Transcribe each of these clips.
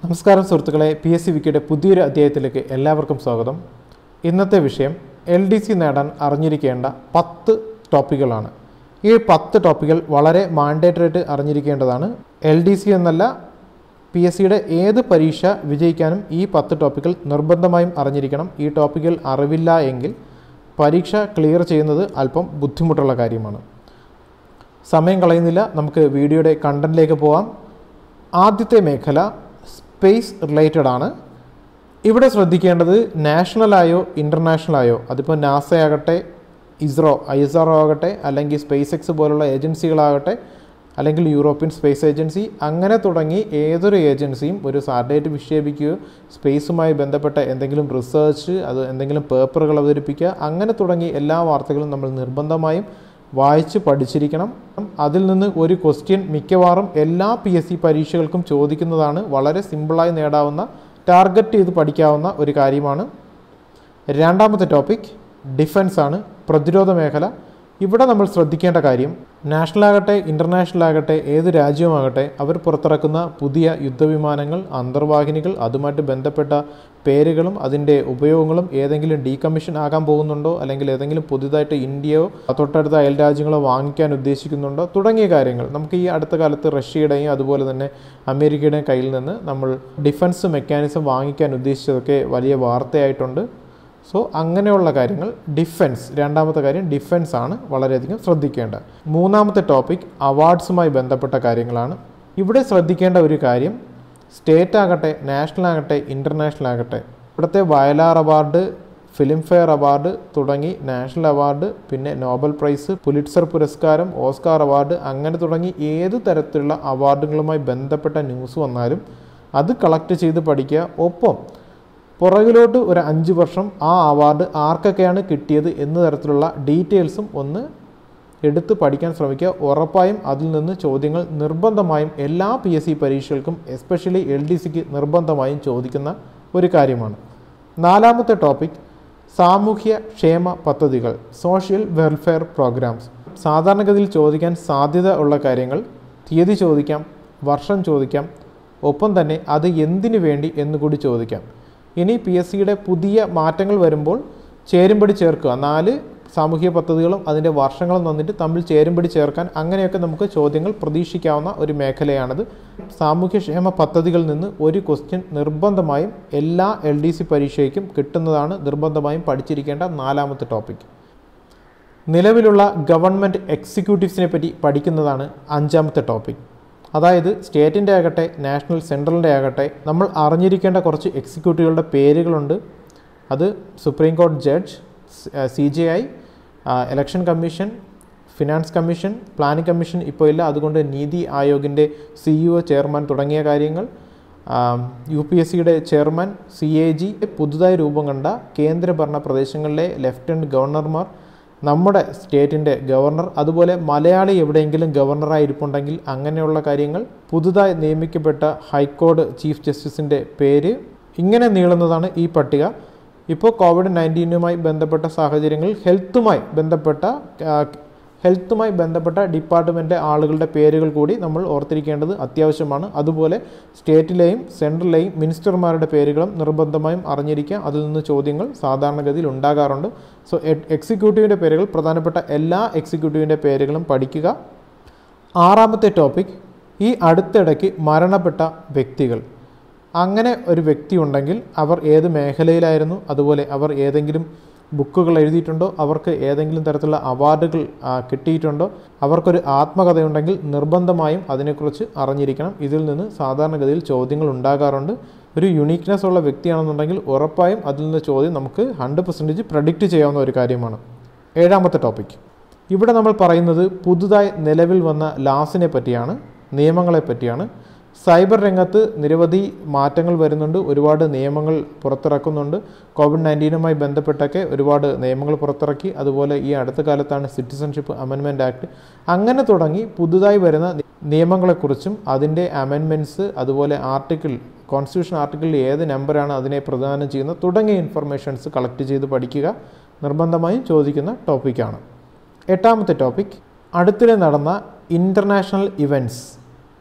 നമസ്കാരം സുഹൃത്തുക്കളെ P S C വിക്കിയുടെ പുതിയൊരു അധ്യായത്തിലേക്ക് എല്ലാവർക്കും സ്വാഗതം ഇന്നത്തെ വിഷയം എൽ ഡി സി നേടാൻ അറിഞ്ഞിരിക്കേണ്ട പത്ത് ടോപ്പിക്കുകളാണ് ഈ പത്ത് ടോപ്പിക്കുകൾ വളരെ മാൻഡേറ്ററി ആയിട്ട് അറിഞ്ഞിരിക്കേണ്ടതാണ് എൽ ഡി സി എന്നല്ല പി എസ് സിയുടെ ഏത് പരീക്ഷ വിജയിക്കാനും ഈ പത്ത് ടോപ്പിക്കുകൾ നിർബന്ധമായും അറിഞ്ഞിരിക്കണം ഈ ടോപ്പിക്കുകൾ അറിവില്ല എങ്കിൽ പരീക്ഷ ക്ലിയർ ചെയ്യുന്നത് അല്പം ബുദ്ധിമുട്ടുള്ള കാര്യമാണ് സമയം കളയുന്നില്ല നമുക്ക് വീഡിയോയുടെ കണ്ടന്റിലേക്ക് പോവാം ആദ്യത്തെ മേഖല സ്പേസ് റിലേറ്റഡ് ആണ് ഇവിടെ ശ്രദ്ധിക്കേണ്ടത് നാഷണലായോ ഇൻ്റർനാഷണലായോ അതിപ്പോൾ നാസ ആകട്ടെ ഇസ്രോ ഐ എസ് ആർ ആകട്ടെ അല്ലെങ്കിൽ സ്പേസ് എക്സ് പോലുള്ള ഏജൻസികളാകട്ടെ അല്ലെങ്കിൽ യൂറോപ്യൻ സ്പേസ് ഏജൻസി അങ്ങനെ തുടങ്ങി ഏതൊരു ഏജൻസിയും ഒരു സാറ്റലൈറ്റ് വിക്ഷേപിക്കുകയോ സ്പേസുമായി ബന്ധപ്പെട്ട എന്തെങ്കിലും റിസർച്ച് അത് എന്തെങ്കിലും പേപ്പറുകൾ അവതരിപ്പിക്കുക അങ്ങനെ തുടങ്ങി എല്ലാ വാർത്തകളും നമ്മൾ നിർബന്ധമായും വായിച്ച് പഠിച്ചിരിക്കണം അതിൽ നിന്ന് ഒരു ക്വസ്റ്റ്യൻ മിക്കവാറും എല്ലാ പി എസ് സി പരീക്ഷകൾക്കും ചോദിക്കുന്നതാണ് വളരെ സിമ്പിളായി നേടാവുന്ന ടാർഗറ്റ് ചെയ്ത് പഠിക്കാവുന്ന ഒരു കാര്യമാണ് രണ്ടാമത്തെ ടോപ്പിക് ഡിഫൻസ് ആണ് പ്രതിരോധ മേഖല ഇവിടെ നമ്മൾ ശ്രദ്ധിക്കേണ്ട കാര്യം നാഷണൽ ആകട്ടെ ഇൻ്റർനാഷണൽ ആകട്ടെ ഏത് രാജ്യവുമാകട്ടെ അവർ പുറത്തിറക്കുന്ന പുതിയ യുദ്ധവിമാനങ്ങൾ അന്തർവാഹിനികൾ അതുമായിട്ട് ബന്ധപ്പെട്ട പേരുകളും അതിൻ്റെ ഉപയോഗങ്ങളും ഏതെങ്കിലും ഡീകമ്മീഷൻ ആകാൻ പോകുന്നുണ്ടോ അല്ലെങ്കിൽ ഏതെങ്കിലും പുതുതായിട്ട് ഇന്ത്യയോ തൊട്ടടുത്ത അയൽ രാജ്യങ്ങളോ വാങ്ങിക്കാൻ ഉദ്ദേശിക്കുന്നുണ്ടോ തുടങ്ങിയ കാര്യങ്ങൾ നമുക്ക് ഈ അടുത്ത കാലത്ത് റഷ്യയുടെയും അതുപോലെ തന്നെ അമേരിക്കയുടെയും കയ്യിൽ നിന്ന് നമ്മൾ ഡിഫൻസ് മെക്കാനിസം വാങ്ങിക്കാൻ ഉദ്ദേശിച്ചതൊക്കെ വലിയ വാർത്തയായിട്ടുണ്ട് സോ അങ്ങനെയുള്ള കാര്യങ്ങൾ ഡിഫൻസ് രണ്ടാമത്തെ കാര്യം ഡിഫൻസ് ആണ് വളരെയധികം ശ്രദ്ധിക്കേണ്ടത് മൂന്നാമത്തെ ടോപ്പിക് അവാർഡ്സുമായി ബന്ധപ്പെട്ട കാര്യങ്ങളാണ് ഇവിടെ ശ്രദ്ധിക്കേണ്ട ഒരു കാര്യം സ്റ്റേറ്റ് ആകട്ടെ നാഷണൽ ആകട്ടെ ഇൻ്റർനാഷണൽ ആകട്ടെ ഇവിടുത്തെ Vayalar award Filmfare award തുടങ്ങി നാഷണൽ അവാർഡ് പിന്നെ നോബൽ പ്രൈസ് പുലിറ്റ്സർ പുരസ്കാരം ഓസ്കാർ അവാർഡ് അങ്ങനെ തുടങ്ങി ഏത് തരത്തിലുള്ള അവാർഡുകളുമായി ബന്ധപ്പെട്ട ന്യൂസ് വന്നാലും അത് കളക്ട് ചെയ്ത് പഠിക്കുക ഒപ്പം പുറകിലോട്ട് ഒരു അഞ്ച് വർഷം ആ അവാർഡ് ആർക്കൊക്കെയാണ് കിട്ടിയത് എന്ന തരത്തിലുള്ള ഡീറ്റെയിൽസും ഒന്ന് എടുത്ത് പഠിക്കാൻ ശ്രമിക്കുക ഉറപ്പായും അതിൽ നിന്ന് ചോദ്യങ്ങൾ നിർബന്ധമായും എല്ലാ പി എസ് സി പരീക്ഷകൾക്കും എസ്പെഷ്യലി എൽ ഡി സിക്ക് നിർബന്ധമായും ചോദിക്കുന്ന ഒരു കാര്യമാണ് നാലാമത്തെ ടോപ്പിക് സാമൂഹ്യ ക്ഷേമ പദ്ധതികൾ സോഷ്യൽ വെൽഫെയർ പ്രോഗ്രാംസ് സാധാരണഗതിയിൽ ചോദിക്കാൻ സാധ്യത ഉള്ള കാര്യങ്ങൾ തീയതി ചോദിക്കാം വർഷം ചോദിക്കാം ഒപ്പം തന്നെ അത് എന്തിനു വേണ്ടി എന്നുകൂടി ചോദിക്കാം ഇനി പി എസ് സിയുടെ പുതിയ മാറ്റങ്ങൾ വരുമ്പോൾ ചേരുംപടി ചേർക്കുക നാല് സാമൂഹിക പദ്ധതികളും അതിൻ്റെ വർഷങ്ങളും തന്നിട്ട് തമ്മിൽ ചേരുംപടി ചേർക്കാൻ അങ്ങനെയൊക്കെ നമുക്ക് ചോദ്യങ്ങൾ പ്രതീക്ഷിക്കാവുന്ന ഒരു മേഖലയാണിത് സാമൂഹ്യക്ഷേമ പദ്ധതികളിൽ നിന്ന് ഒരു ക്വസ്റ്റ്യൻ നിർബന്ധമായും എല്ലാ എൽ ഡി സി പരീക്ഷയ്ക്കും കിട്ടുന്നതാണ് നിർബന്ധമായും പഠിച്ചിരിക്കേണ്ട നാലാമത്തെ ടോപ്പിക് നിലവിലുള്ള ഗവൺമെൻറ് എക്സിക്യൂട്ടീവ്സിനെ പറ്റി പഠിക്കുന്നതാണ് അഞ്ചാമത്തെ ടോപ്പിക് അതായത് സ്റ്റേറ്റിൻ്റെ ആകട്ടെ നാഷണൽ സെൻട്രലിൻ്റെ ആകട്ടെ നമ്മൾ അറിഞ്ഞിരിക്കേണ്ട കുറച്ച് എക്സിക്യൂട്ടീവുകളുടെ പേരുകളുണ്ട് അത് സുപ്രീം കോടതി judge C J I election commission finance commission planning commission ഇപ്പോൾ ഇല്ല അതുകൊണ്ട് നീതി ആയോഗിൻ്റെ സി ഇ ഒ ചെയർമാൻ തുടങ്ങിയ കാര്യങ്ങൾ യു പി എസ് സിയുടെ ചെയർമാൻ സി എ ജി പുതുതായി രൂപം കണ്ട കേന്ദ്രഭരണ പ്രദേശങ്ങളിലെ ലെഫ്റ്റനൻറ്റ് ഗവർണർമാർ നമ്മുടെ സ്റ്റേറ്റിൻ്റെ ഗവർണർ അതുപോലെ മലയാളി എവിടെയെങ്കിലും ഗവർണറായി ഇരിപ്പുണ്ടെങ്കിൽ അങ്ങനെയുള്ള കാര്യങ്ങൾ പുതുതായി നിയമിക്കപ്പെട്ട ഹൈക്കോടതി ചീഫ് ജസ്റ്റിസിൻ്റെ പേര് ഇങ്ങനെ നീളുന്നതാണ് ഈ പട്ടിക ഇപ്പോൾ കോവിഡ് നയൻറ്റീനുമായി ബന്ധപ്പെട്ട സാഹചര്യങ്ങളിൽ ഹെൽത്തുമായി ബന്ധപ്പെട്ട ഹെൽത്തുമായി ബന്ധപ്പെട്ട ഡിപ്പാർട്ട്മെൻ്റ് ആളുകളുടെ പേരുകൾ കൂടി നമ്മൾ ഓർത്തിരിക്കേണ്ടത് അത്യാവശ്യമാണ് അതുപോലെ സ്റ്റേറ്റിലെയും സെൻട്രലിലെയും മിനിസ്റ്റർമാരുടെ പേരുകളും നിർബന്ധമായും അറിഞ്ഞിരിക്കുക അതിൽ നിന്ന് ചോദ്യങ്ങൾ സാധാരണഗതിയിൽ ഉണ്ടാകാറുണ്ട് സോ എക്സിക്യൂട്ടീവിൻ്റെ പേരുകൾ പ്രധാനപ്പെട്ട എല്ലാ എക്സിക്യൂട്ടീവിൻ്റെ പേരുകളും പഠിക്കുക ആറാമത്തെ ടോപ്പിക് ഈ അടുത്തിടയ്ക്ക് മരണപ്പെട്ട വ്യക്തികൾ അങ്ങനെ ഒരു വ്യക്തി ഉണ്ടെങ്കിൽ അവർ ഏത് മേഖലയിലായിരുന്നു അതുപോലെ അവർ ഏതെങ്കിലും ബുക്കുകൾ എഴുതിയിട്ടുണ്ടോ അവർക്ക് ഏതെങ്കിലും തരത്തിലുള്ള അവാർഡുകൾ കിട്ടിയിട്ടുണ്ടോ അവർക്കൊരു ആത്മകഥയുണ്ടെങ്കിൽ നിർബന്ധമായും അതിനെക്കുറിച്ച് അറിഞ്ഞിരിക്കണം ഇതിൽ നിന്ന് സാധാരണഗതിയിൽ ചോദ്യങ്ങൾ ഉണ്ടാകാറുണ്ട് ഒരു യുണീക്നെസ് ഉള്ള വ്യക്തിയാണെന്നുണ്ടെങ്കിൽ ഉറപ്പായും അതിൽ നിന്ന് ചോദ്യം നമുക്ക് ഹൺഡ്രഡ് പെർസെൻറ്റേജ് പ്രഡിക്റ്റ് ചെയ്യാവുന്ന ഒരു കാര്യമാണ് ഏഴാമത്തെ ടോപ്പിക് ഇവിടെ നമ്മൾ പറയുന്നത് പുതുതായി നിലവിൽ വന്ന ലാസിനെ പറ്റിയാണ് നിയമങ്ങളെ പറ്റിയാണ് സൈബർ രംഗത്ത് നിരവധി മാറ്റങ്ങൾ വരുന്നുണ്ട് ഒരുപാട് നിയമങ്ങൾ പുറത്തിറക്കുന്നുണ്ട് കോവിഡ് നയൻറ്റീനുമായി ബന്ധപ്പെട്ടൊക്കെ ഒരുപാട് നിയമങ്ങൾ പുറത്തിറക്കി അതുപോലെ ഈ അടുത്ത കാലത്താണ് സിറ്റിസൺഷിപ്പ് അമെൻമെൻറ്റ് ആക്ട് അങ്ങനെ തുടങ്ങി പുതുതായി വരുന്ന നിയമങ്ങളെക്കുറിച്ചും അതിൻ്റെ അമെൻമെൻറ്റ്സ് അതുപോലെ ആർട്ടിക്കിൾ കോൺസ്റ്റിറ്റ്യൂഷൻ ആർട്ടിക്കിളിൽ ഏത് നമ്പറാണ് അതിനെ പ്രദാനം ചെയ്യുന്നത് തുടങ്ങിയ ഇൻഫർമേഷൻസ് കളക്ട് ചെയ്ത് പഠിക്കുക നിർബന്ധമായും ചോദിക്കുന്ന ടോപ്പിക്കാണ് എട്ടാമത്തെ ടോപ്പിക് അടുത്തിടെ നടന്ന ഇൻ്റർനാഷണൽ ഇവൻറ്റ്സ്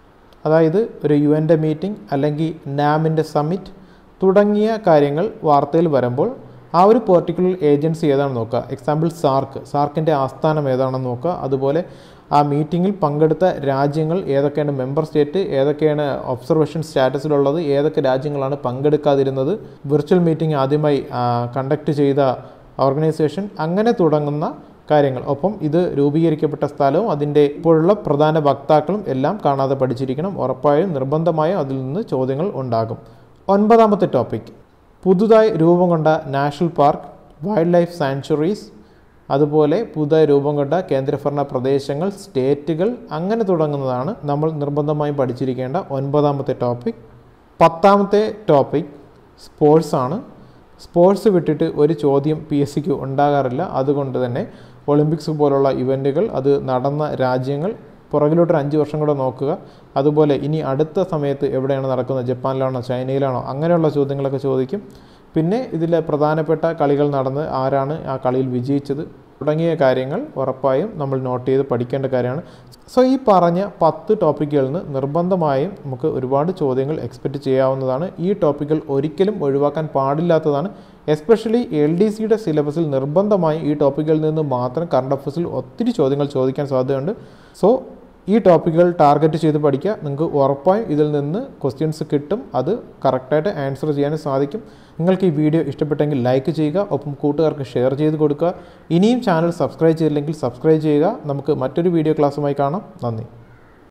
അതായത് ഒരു യു എൻ്റെ മീറ്റിംഗ് അല്ലെങ്കിൽ നാമിൻ്റെ സമ്മിറ്റ് തുടങ്ങിയ കാര്യങ്ങൾ വാർത്തയിൽ വരുമ്പോൾ ആ ഒരു പെർട്ടിക്കുലർ ഏജൻസി ഏതാണെന്ന് നോക്കുക എക്സാമ്പിൾ സാർക്ക് സാർക്കിൻ്റെ ആസ്ഥാനം ഏതാണെന്ന് നോക്കുക അതുപോലെ ആ മീറ്റിങ്ങിൽ പങ്കെടുത്ത രാജ്യങ്ങൾ ഏതൊക്കെയാണ് മെമ്പർ സ്റ്റേറ്റ് ഏതൊക്കെയാണ് ഒബ്സർവേഷൻ സ്റ്റാറ്റസിലുള്ളത് ഏതൊക്കെ രാജ്യങ്ങളാണ് പങ്കെടുക്കാതിരുന്നത് വിർച്വൽ മീറ്റിംഗ് ആദ്യമായി കണ്ടക്ട് ചെയ്ത ഓർഗനൈസേഷൻ അങ്ങനെ തുടങ്ങുന്ന കാര്യങ്ങൾ ഒപ്പം ഇത് രൂപീകരിക്കപ്പെട്ട സ്ഥലവും അതിൻ്റെ ഇപ്പോഴുള്ള പ്രധാന വക്താക്കളും എല്ലാം കാണാതെ പഠിച്ചിരിക്കണം ഉറപ്പായും നിർബന്ധമായും അതിൽ നിന്ന് ചോദ്യങ്ങൾ ഉണ്ടാകും ഒൻപതാമത്തെ ടോപ്പിക് പുതുതായി രൂപം കൊണ്ട national park wildlife sanctuaries അതുപോലെ പുതുതായി രൂപം കൊണ്ട കേന്ദ്രഭരണ പ്രദേശങ്ങൾ സ്റ്റേറ്റുകൾ അങ്ങനെ തുടങ്ങുന്നതാണ് നമ്മൾ നിർബന്ധമായും പഠിച്ചിരിക്കേണ്ട ഒൻപതാമത്തെ ടോപ്പിക് പത്താമത്തെ ടോപ്പിക് സ്പോർട്സ് ആണ് സ്പോർട്സ് വിട്ടിട്ട് ഒരു ചോദ്യം പി എസ് സിക്ക് ഉണ്ടാകാറില്ല അതുകൊണ്ട് തന്നെ ഒളിമ്പിക്സ് പോലുള്ള ഇവൻറ്റുകൾ അത് നടന്ന രാജ്യങ്ങൾ പുറകിലോട്ടൊരു അഞ്ച് വർഷം കൂടെ നോക്കുക അതുപോലെ ഇനി അടുത്ത സമയത്ത് എവിടെയാണ് നടക്കുന്നത് ജപ്പാനിലാണോ ചൈനയിലാണോ അങ്ങനെയുള്ള ചോദ്യങ്ങളൊക്കെ ചോദിക്കും പിന്നെ ഇതിലെ പ്രധാനപ്പെട്ട കളികൾ നടന്ന് ആരാണ് ആ കളിയിൽ വിജയിച്ചത് തുടങ്ങിയ കാര്യങ്ങൾ ഉറപ്പായും നമ്മൾ നോട്ട് ചെയ്ത് പഠിക്കേണ്ട കാര്യമാണ് സോ ഈ പറഞ്ഞ പത്ത് ടോപ്പിക്കുകളിൽ നിന്ന് നിർബന്ധമായും നമുക്ക് ഒരുപാട് ചോദ്യങ്ങൾ എക്സ്പെക്റ്റ് ചെയ്യാവുന്നതാണ് ഈ ടോപ്പിക്കുകൾ ഒരിക്കലും ഒഴിവാക്കാൻ പാടില്ലാത്തതാണ് എസ്പെഷ്യലി എൽ ഡി സിയുടെ സിലബസിൽ നിർബന്ധമായും ഈ ടോപ്പിക്കുകളിൽ നിന്ന് മാത്രം കറണ്ട് അഫയേഴ്സിൽ ഒത്തിരി ചോദ്യങ്ങൾ ചോദിക്കാൻ സാധ്യതയുണ്ട് സോ ഈ ടോപ്പിക്കുകൾ ടാർഗറ്റ് ചെയ്ത് പഠിക്കുക നിങ്ങൾക്ക് ഉറപ്പായും ഇതിൽ നിന്ന് ക്വസ്റ്റ്യൻസ് കിട്ടും അത് കറക്റ്റായിട്ട് ആൻസർ ചെയ്യാനും സാധിക്കും നിങ്ങൾക്ക് ഈ വീഡിയോ ഇഷ്ടപ്പെട്ടെങ്കിൽ ലൈക്ക് ചെയ്യുക ഒപ്പം കൂട്ടുകാർക്ക് ഷെയർ ചെയ്ത് കൊടുക്കുക ഇനിയും ചാനൽ സബ്സ്ക്രൈബ് ചെയ്തില്ലെങ്കിൽ സബ്സ്ക്രൈബ് ചെയ്യുക നമുക്ക് മറ്റൊരു വീഡിയോ ക്ലാസ്സുമായി കാണാം നന്ദി